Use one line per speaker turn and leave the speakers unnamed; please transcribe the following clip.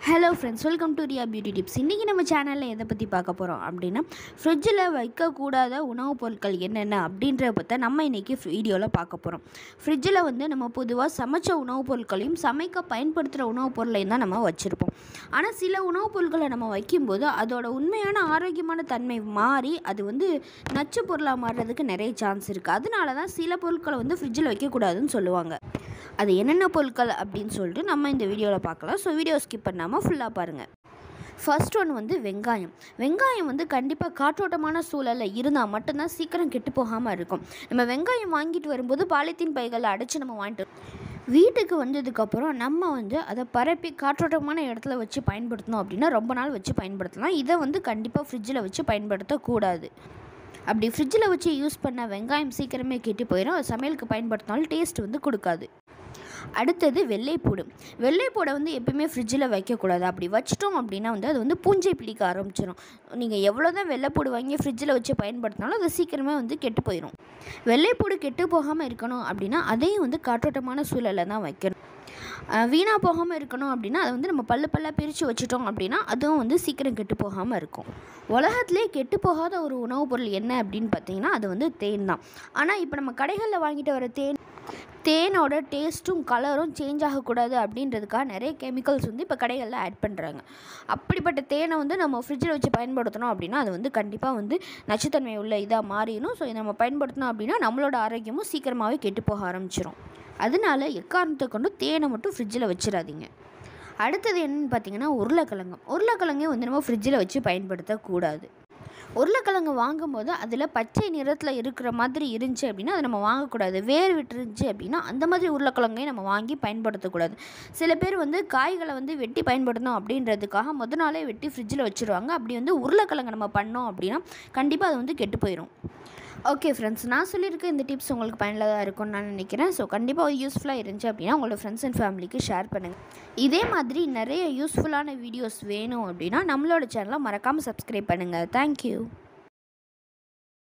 hello friends welcome to Riya beauty tips இன்றைக்கி நம்ம சேனலில் எதை பற்றி பார்க்க போகிறோம் அப்படின்னா ஃப்ரிட்ஜில் வைக்கக்கூடாத உணவுப் பொருட்கள் என்னென்ன அப்படின்றத பற்றி நம்ம இன்றைக்கி வீடியோவில் பார்க்க போகிறோம் ஃப்ரிட்ஜில் வந்து நம்ம பொதுவாக சமைச்ச உணவுப் பொருட்களையும் சமைக்க பயன்படுத்துகிற உணவுப் பொருளையும் தான் நம்ம வச்சுருப்போம் ஆனால் சில உணவுப் பொருட்களை நம்ம வைக்கும்போது அதோட உண்மையான ஆரோக்கியமான தன்மை மாறி அது வந்து நச்சு பொருளாக மாறுறதுக்கு நிறைய சான்ஸ் இருக்குது அதனால தான் சில பொருட்களை வந்து ஃப்ரிட்ஜில் வைக்கக்கூடாதுன்னு சொல்லுவாங்க அது என்னென்ன பொருட்கள் அப்படின்னு சொல்லிட்டு நம்ம இந்த வீடியோவில் பார்க்கலாம் ஸோ வீடியோ ஸ்கிப் பண்ணாமல் ஃபுல்லாக பாருங்கள் ஃபர்ஸ்ட் ஒன் வந்து வெங்காயம் வெங்காயம் வந்து கண்டிப்பாக காற்றோட்டமான சூழலில் இருந்தால் மட்டும்தான் சீக்கிரம் கெட்டு போகாமல் இருக்கும் நம்ம வெங்காயம் வாங்கிட்டு வரும்போது பாலித்தீன் பைகளில் அடைச்சி நம்ம வாங்கிட்டு வீட்டுக்கு வந்ததுக்கப்புறம் நம்ம வந்து அதை பரப்பி காற்றோட்டமான இடத்துல வச்சு பயன்படுத்தணும் அப்படின்னா ரொம்ப நாள் வச்சு பயன்படுத்தலாம் இதை வந்து கண்டிப்பாக ஃப்ரிட்ஜில் வச்சு பயன்படுத்தக்கூடாது அப்படி ஃப்ரிட்ஜில் வச்சு யூஸ் பண்ண வெங்காயம் சீக்கிரமே கெட்டு போயிடும் அது சமையலுக்கு பயன்படுத்தினாலும் டேஸ்ட் வந்து கொடுக்காது அடுத்தது வெள்ளைப்பூடு வெள்ளைப்பூடை வந்து எப்பயுமே ஃப்ரிட்ஜில் வைக்கக்கூடாது அப்படி வச்சிட்டோம் அப்படின்னா வந்து அது வந்து பூஞ்சை பிடிக்க ஆரம்பிச்சிடும் நீங்கள் எவ்வளோ தான் வெள்ளைப்பூடு வாங்கி ஃப்ரிட்ஜில் வச்சு பயன்படுத்தினாலும் அது சீக்கிரமே வந்து கெட்டு போயிடும் வெள்ளைப்பூடு கெட்டு போகாமல் இருக்கணும் அப்படின்னா அதையும் வந்து காற்றோட்டமான சூழலில் தான் வைக்கணும் வீணாக போகாமல் இருக்கணும் அப்படின்னா அதை வந்து நம்ம பல்லு பல்லாக பிரித்து வச்சுட்டோம் அப்படின்னா அதுவும் வந்து சீக்கிரம் கெட்டு போகாமல் இருக்கும் உலகத்திலே கெட்டு போகாத ஒரு உணவுப் பொருள் என்ன அப்படின்னு பார்த்தீங்கன்னா அது வந்து தேன் தான் ஆனால் இப்போ நம்ம கடைகளில் வாங்கிட்டு வர தேன் தேனோட டேஸ்ட்டும் கலரும் சேஞ்ச் ஆகக்கூடாது அப்படின்றதுக்காக நிறைய கெமிக்கல்ஸ் வந்து இப்போ கடைகளில் ஆட் பண்ணுறாங்க அப்படிப்பட்ட தேனை வந்து நம்ம ஃப்ரிட்ஜில் வச்சு பயன்படுத்தணும் அப்படின்னா அது வந்து கண்டிப்பாக வந்து நச்சுத்தன்மை உள்ள இதாக மாறிடும் ஸோ இதை நம்ம பயன்படுத்தினோம் அப்படின்னா நம்மளோட ஆரோக்கியமும் சீக்கிரமாகவே கெட்டு போக ஆரம்பிச்சிடும் அதனால எக்காரணத்தை கொண்டு தேனை மட்டும் ஃப்ரிட்ஜில் வச்சிடாதீங்க அடுத்தது என்னென்னு பார்த்தீங்கன்னா உருளைக்கிழங்கு உருளைக்கிழங்கே வந்து நம்ம ஃப்ரிட்ஜில் வச்சு பயன்படுத்தக்கூடாது உருளைக்கிழங்கு வாங்கும்போது அதில் பச்சை நிறத்தில் இருக்கிற மாதிரி இருந்துச்சு அப்படின்னா அதை நம்ம வாங்கக்கூடாது வேர் விட்டுருந்துச்சு அப்படின்னா அந்த மாதிரி உருளைக்கிழங்கையும் நம்ம வாங்கி பயன்படுத்தக்கூடாது சில பேர் வந்து காய்களை வந்து வெட்டி பயன்படுத்தணும் அப்படின்றதுக்காக முத நாளே வெட்டி ஃப்ரிட்ஜில் வச்சுருவாங்க அப்படி வந்து உருளைக்கிழங்கு நம்ம பண்ணோம் அப்படின்னா கண்டிப்பாக அது வந்து கெட்டு போயிடும் ஓகே ஃப்ரெண்ட்ஸ் நான் சொல்லியிருக்க இந்த டிப்ஸ் உங்களுக்கு பயனுள்ளதாக இருக்கும்னு நான் நினைக்கிறேன் ஸோ கண்டிப்பாக யூஸ்ஃபுல்லாக இருந்துச்சு அப்படின்னா உங்களோட ஃப்ரெண்ட்ஸ் அண்ட் ஃபேமிலிக்கு ஷேர் பண்ணுங்கள் இதே மாதிரி நிறைய யூஸ்ஃபுல்லான வீடியோஸ் வேணும் அப்படின்னா நம்மளோட சேனலை மறக்காமல் சப்ஸ்கிரைப் பண்ணுங்கள் தேங்க்யூ